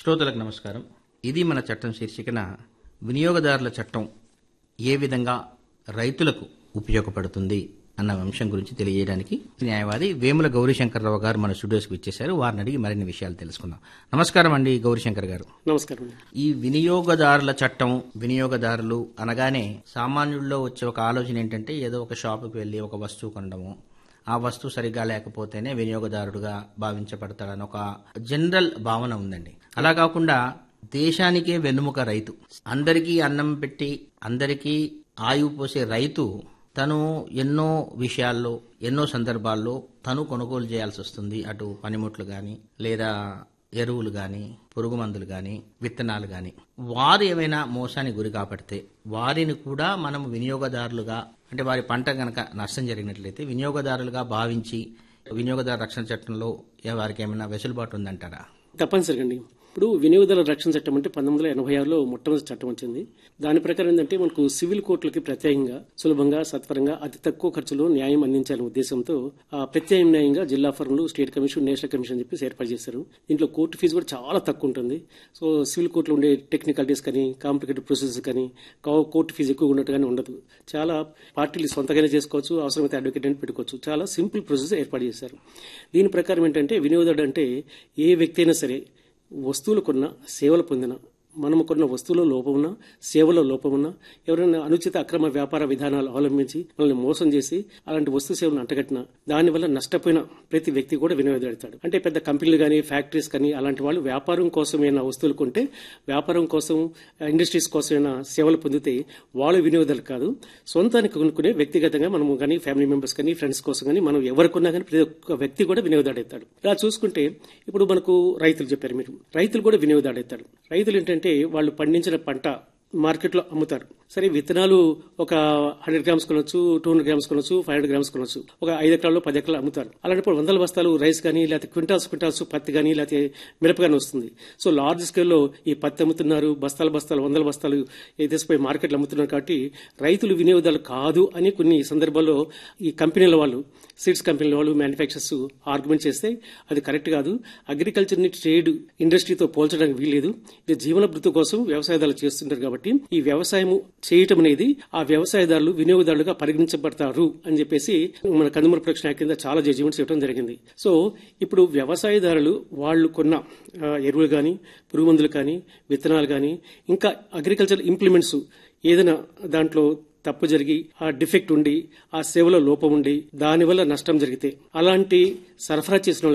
శ్రోతలకు నమస్కారం ఇది మన చట్టం శీర్షికన వినియోగదారుల చట్టం ఏ విధంగా రైతులకు ఉపయోగపడుతుంది అన్న అంశం గురించి తెలియజేయడానికి న్యాయవాది వేముల గౌరీశంకర్రావు గారు మన స్టూడియోస్కి వచ్చేశారు వారిని అడిగి మరిన్ని విషయాలు తెలుసుకుందాం నమస్కారం అండి గౌరీశంకర్ గారు నమస్కారం అండి. ఈ వినియోగదారుల చట్టం వినియోగదారులు అనగానే సామాన్యుల్లో వచ్చే ఒక ఆలోచన ఏంటంటే ఏదో ఒక షాపుకి వెళ్ళి ఒక వస్తువు కొనడము ఆ వస్తువు సరిగ్గా లేకపోతేనే వినియోగదారుడుగా భావించబడతాడని ఒక జనరల్ భావన ఉందండి అలా కాకుండా దేశానికే వెన్నుముక రైతు అందరికీ అన్నం పెట్టి అందరికీ ఆయువు పోసే రైతు తను ఎన్నో విషయాల్లో ఎన్నో సందర్భాల్లో తను కొనుగోలు చేయాల్సి వస్తుంది అటు పనిముట్లు కానీ లేదా ఎరువులు కానీ పురుగు మందులు కానీ విత్తనాలు కానీ వారు ఏమైనా మోసానికి గురి కాపడితే వారిని కూడా మనం వినియోగదారులుగా అంటే వారి పంట గనక నష్టం జరిగినట్లయితే వినియోగదారులుగా భావించి వినియోగదారు రక్షణ చట్టంలో ఏ- వారికి ఏమైనా వెసులుబాటు ఉందంటారా తప్పనిసరిగా అండి ఇప్పుడు వినియోగదారుల రక్షణ చట్టం అంటే పంతొమ్మిది వందల ఎనభై ఆరులో మొట్టమొదటి చట్టం వచ్చింది దాని ప్రకారం ఏంటంటే మనకు సివిల్ కోర్టులకి ప్రత్యేకంగా సులభంగా సత్వరంగా అతి తక్కువ ఖర్చులో న్యాయం అందించాలనే ఉద్దేశంతో ఆ ప్రత్యామ్నాయంగా న్యాయంగా జిల్లా ఫర్మ్లు స్టేట్ కమిషన్ నేషనల్ కమిషన్ అని చెప్పి ఏర్పాటు చేశారు దీంట్లో కోర్టు ఫీజు కూడా చాలా తక్కువ ఉంటుంది సో సివిల్ కోర్టులో ఉండే టెక్నికాలిటీస్ కానీ కాంప్లికేటెడ్ ప్రొసెసెస్ కానీ కో- కోర్టు ఫీజు ఎక్కువ ఉన్నట్టుగానే ఉండదు చాలా పార్టీలు సొంతగానే చేసుకోవచ్చు అవసరమైతే అడ్వకేట్ అని పెట్టుకోవచ్చు చాలా సింపుల్ ప్రాసెస్ ఏర్పాటు చేశారు దీని ప్రకారం ఏంటంటే వినియోగదారుడు అంటే ఏ వ్యక్తి అయినా సరే వస్తువులు కొన్న సేవలు పొందిన మనము కొన్న వస్తువులో లోపమున్నా సేవలో లోపమున్నా ఎవరైనా అనుచిత అక్రమ వ్యాపార విధానాలు అవలంబించి మనల్ని మోసం చేసి అలాంటి వస్తు సేవలను అంటగట్టిన దానివల్ల నష్టపోయిన ప్రతి వ్యక్తి కూడా వినియోగదాడుతాడు అంటే పెద్ద కంపెనీలు కానీ ఫ్యాక్టరీస్ కానీ అలాంటి వాళ్ళు వ్యాపారం కోసమైనా వస్తువులు కొంటే వ్యాపారం కోసం ఇండస్ట్రీస్ కోసమైనా సేవలు పొందితే వాళ్ళు వినియోగదారులు కాదు సొంతానికి కొనుక్కునే వ్యక్తిగతంగా మనము కానీ ఫ్యామిలీ మెంబర్స్ కానీ ఫ్రెండ్స్ కోసం కానీ మనం ఎవరికొన్నా కానీ ప్రతి ఒక్క వ్యక్తి కూడా వినియోగదాడవుతాడు ఇలా చూసుకుంటే ఇప్పుడు మనకు రైతులు చెప్పారు మీరు రైతులు కూడా వినియోగదాడవుతాడు రైతులు ఏంటంటే వాళ్ళు పండించిన పంట మార్కెట్లో అమ్ముతారు సరే విత్తనాలు ఒక హండ్రెడ్ గ్రామ్స్ కొనొచ్చు టూ హండ్రెడ్ గ్రామ్స్ కొనొచ్చు ఫైవ్ హండ్రెడ్ గ్రామ్స్ కొనొచ్చు ఒక ఐదు ఎకరాల్లో పది ఎకరాలు అమ్ముతారు అలాంటప్పుడు వందల బస్తాలు రైస్ కానీ లేకపోతే క్వింటాల్స్ క్వింటాల్స్ పత్తి కానీ లేకపోతే మిరప కానీ వస్తుంది సో లార్జ్ స్కేల్లో ఈ పత్తి అమ్ముతున్నారు బస్తాల బస్తాలు వందల బస్తాలు ఈ దేశపై మార్కెట్లు అమ్ముతున్నారు కాబట్టి రైతులు వినియోగదారులు కాదు అని కొన్ని సందర్భాల్లో ఈ కంపెనీల వాళ్ళు సీడ్స్ కంపెనీల వాళ్ళు మ్యానుఫ్యాక్చర్స్ ఆర్గ్యుమెంట్ చేస్తే అది కరెక్ట్ కాదు అగ్రికల్చర్ ని ట్రేడ్ ఇండస్ట్రీతో పోల్చడానికి వీల్లేదు ఇది జీవన భృతి కోసం వ్యవసాయదారులు చేస్తుంటారు కాబట్టి ఈ వ్యవసాయం చేయటం అనేది ఆ వ్యవసాయదారులు వినియోగదారులుగా పరిగణించబడతారు అని చెప్పేసి మన కందుమూర ప్రొడక్షన్ యాక్ట్ కింద చాలా జడ్జిమెంట్స్ ఇవ్వడం జరిగింది సో ఇప్పుడు వ్యవసాయదారులు వాళ్ళు కొన్న ఆ, ఎరువులు కానీ పురుగు మందులు కానీ విత్తనాలు కానీ ఇంకా అగ్రికల్చర్ ఇంప్లిమెంట్స్ ఏదైనా దాంట్లో తప్పు జరిగి ఆ డిఫెక్ట్ ఉండి ఆ సేవలో లోపం ఉండి దానివల్ల నష్టం జరిగితే అలాంటి సరఫరా చేసిన